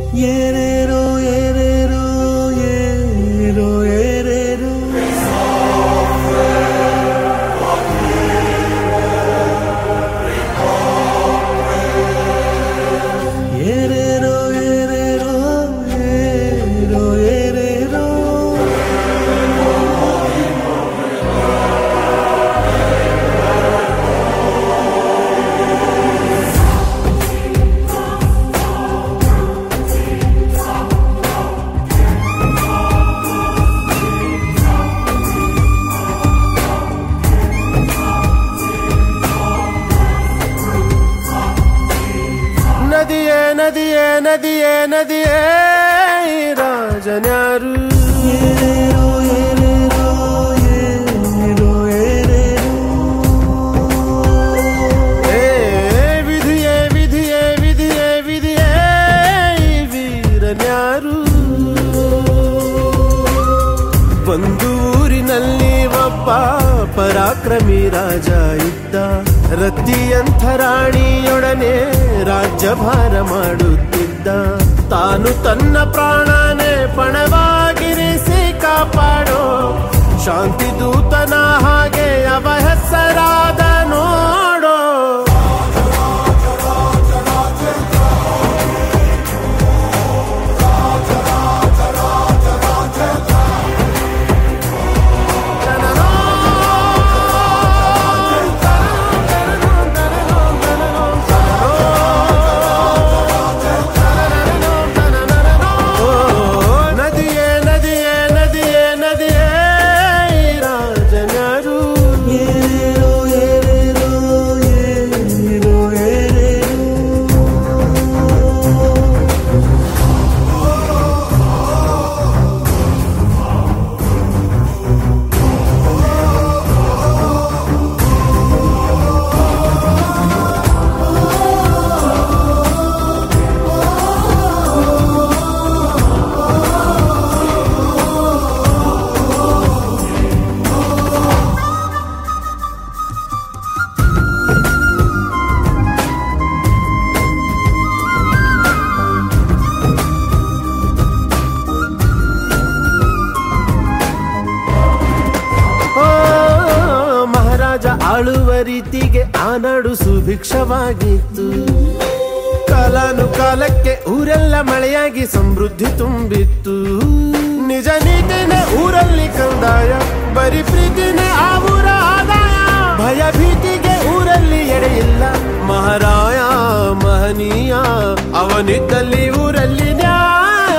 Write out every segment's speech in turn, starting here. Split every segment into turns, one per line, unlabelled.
ಏರೇರೋ ಏರೇರೋ aero ಏರೇರೋ ಏರೇರೋ ಏರೇರೋ aero ಏರೇರೋ
ನದಿಯೇ ನದಿಯೇ ನದಿಯೇ ನದಿಯೇ ಈ ರಾಜನ್ಯಾರು
ಏರೇರೋ ಏರೇರೋ aero ಏರೇರೋ
ಏ ವಿಧಿಯೇ ವಿಧಿಯೇ ವಿಧಿಯೇ ವಿಧಿಯೇ ಈ ವೀರನ್ಯಾರು ಒಂದು ಊರಿನಲ್ಲಿ ಒಬ್ಬ ಪರಾಕ್ರಮಿ ರಾಜ ಇದ್ದ ರತಿಯಂಥ ರಾಣಿಯೊಡನೆ ರಾಜ್ಯಭಾರ ಮಾಡುತ್ತಿದ್ದ ತಾನು ತನ್ನ ಪ್ರಾಣನೇ ಪಣವಾಗಿರಿಸಿ ಕಾಪಾಡೋ ಶಾಂತಿ ದೂತನ ಹಾಗೆ ಅವ ಹೆಸರಾದ ನೋಡೋ ಓ, ನದಿಯೇ ನದಿಯೇ ನದಿಯೇ ನದಿಯೇ ಈ ರಾಜನರು
ಏರೇರೋ ಏರೇರೋ ಏರೋ ಏರೇರೋ
ಓ, ಮಹಾರಾಜ ಆಳುವ ರೀತಿಗೆ ಆ ನಾಡು ಸುಭಿಕ್ಷವಾಗಿತ್ತು ಕಾಲಾನುಕಾಲಕ್ಕೆ ಊರೆಲ್ಲ ಮಳೆಯಾಗಿ ಸಮೃದ್ಧಿ ತುಂಬಿತ್ತು ನಿಜ ನೀತಿನೇ ಊರಲ್ಲಿ ಕಂದಾಯ ಬರೀ ಪ್ರೀತಿನೇ ಆ ಊರ ಆದಾಯ ಭಯ ಭೀತಿಗೆ ಊರಲ್ಲಿ ಎಡೆಯಿಲ್ಲ ಮಹಾರಾಯ ಮಹನೀಯ ಅವನಿದ್ದಲ್ಲಿ ಊರಲ್ಲಿ ನ್ಯಾಯ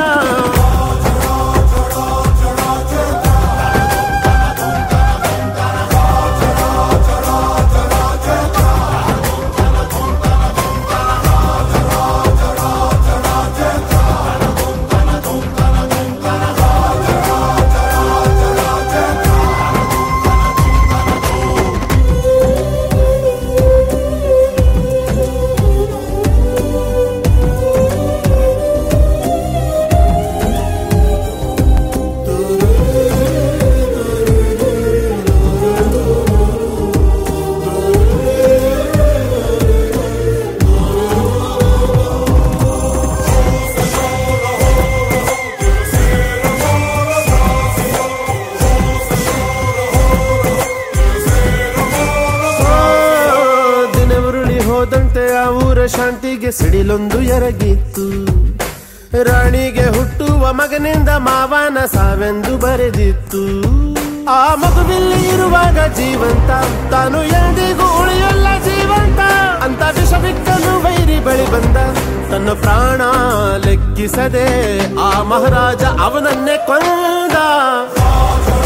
ಓ, ದಿನವರುಳಿ ಹೋದಂತೆ ಆ ಊರ ಶಾಂತಿಗೆ ಸಿಡಿಲೊಂದು ಎರಗಿತ್ತು ರಾಣಿಗೆ ಹುಟ್ಟುವ ಮಗನಿಂದ ಮಾವನ ಸಾವೆಂದು ಬರೆದಿತ್ತು ಆ ಮಗುವಿಲ್ಲಿ ಇರುವಾಗ ಜೀವಂತ ತಾನು ಎಂದಿಗೂ ಉಳಿಯಲ್ಲ ಜೀವಂತ ಅಂತ ವಿಷ ಬಿಕ್ಕನು ವೈರಿ ಬಳಿ ಬಂದ ತನ್ನ ಪ್ರಾಣ ಲೆಕ್ಕಿಸದೆ ಆ ಮಹಾರಾಜ ಅವನನ್ನೇ ಕೊಂದ